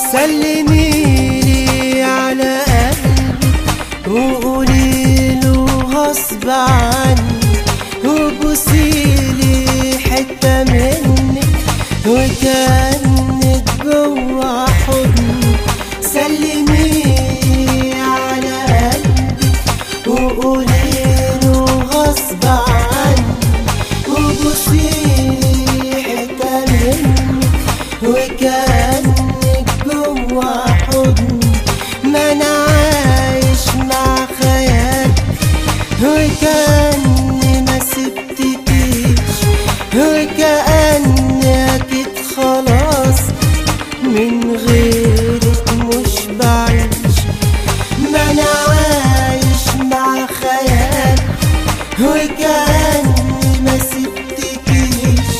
سلمي لي على قلبي وقولي له غصب عني وبوسيلي حتة منك وكأنك جوا حضني سلمي لي على قلبي وقولي له غصب عني وبوسيلي حتة منك وكأنك جوا حضني ما أنا عايش مع خيال وكأني ما سبتكيش وكأني أكيد خلاص من غيرك مش بعيش ما أنا عايش مع خيال وكأني ما سبتكيش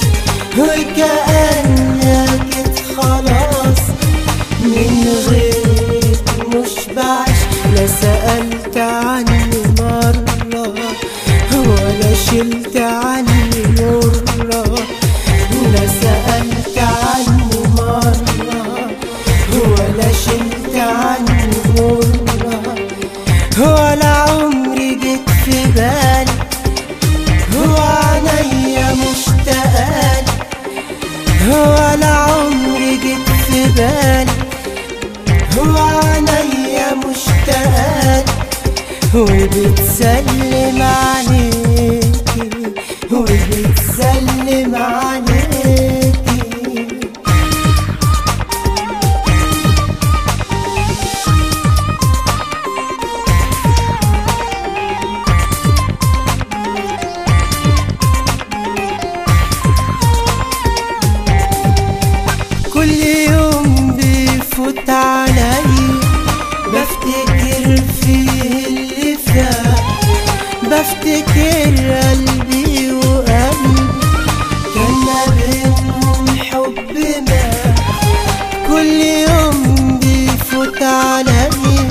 وكأني أكيد خلاص من غيرك مش بعيش لا سألت عني مرة ولا شلت عني مرة لا سألت عني مرة ولا شلت عني مرة ولا عمري جيت في بالي وعينيا مشتاقة ولا عمري جيت في بالي وعينيا مشتاقة وبتسلم عليكي وبتسلم عليكي كل يوم بيفوت علي بفتكر فيه اللي فات بفتكر قلبي وقلبي كان ما بينهم حب ما كل يوم بيفوت علي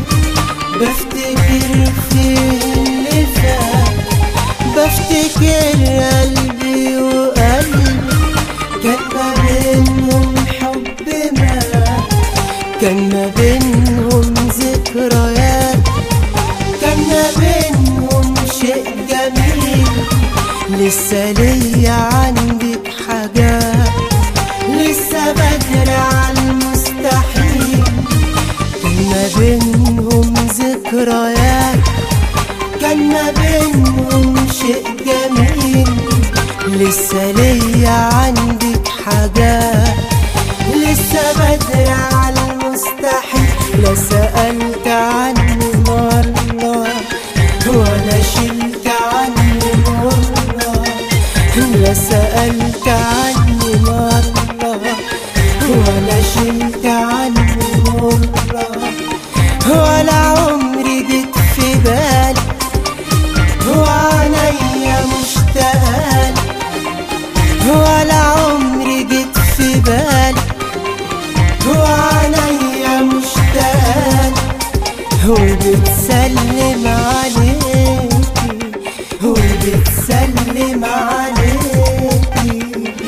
بفتكر فيه اللي فات بفتكر قلبي وقلبي كان ما بينهم حب ما كان ما بينهم ذكريات كان ما بينهم شيء جميل لسه ليا عندك حاجات لسه بدري على المستحيل كان ما بينهم ذكريات كان ما بينهم شيء جميل لسه ليا عندك حاجات لسه بدري على المستحيل لا سألت عني مرة ولا شلت عني مرة لا سألت عني مرة ولا شلت عني مرة ولا عمري جيت في بالي وعينيا مشتاقة ولا عمري جيت في بالي وعينيا مشتاقة وبتسلم عليكي وبتسلم عليكي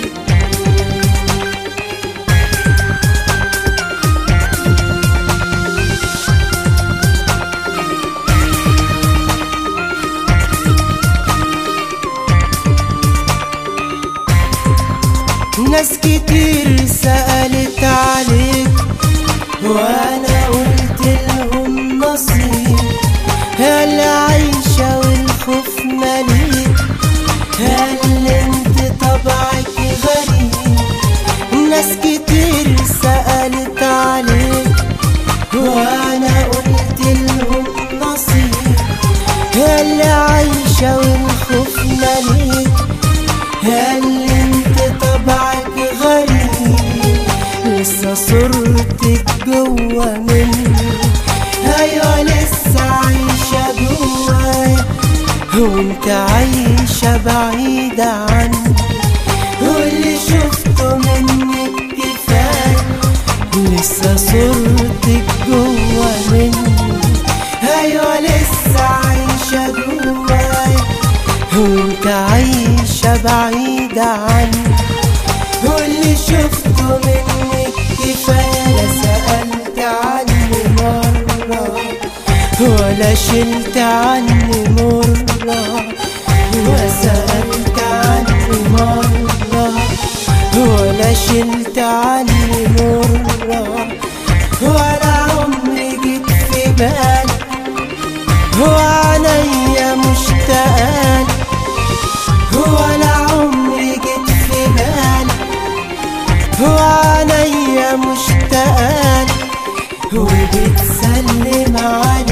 ناس كتير سألت عليك وانا قلت لهم نصيب هل عايشة والخوف مليك هل انت طبعك غريب ناس كتير سألت عليك وانا قلت لهم نصيب هل عايشة والخوف مليك هل انت طبعك غريب لسه صورتك جوا مني ايوه لسه عايشة جوايا وانت عايشة بعيدة عني واللي شفته منك كفاية لسه صورتك جوا مني ايوه لسه عايشة جوايا وانت عايشة بعيدة عني واللي شفته منك كفاية لا سألت ولا شلت عني مرة وسألت عني مرة ولا شلت عني مرة ولا عمري جيت في بالي وعينيا مشتاقة ولا عمري جيت في بالي وعينيا مشتاقة وبتسلم علي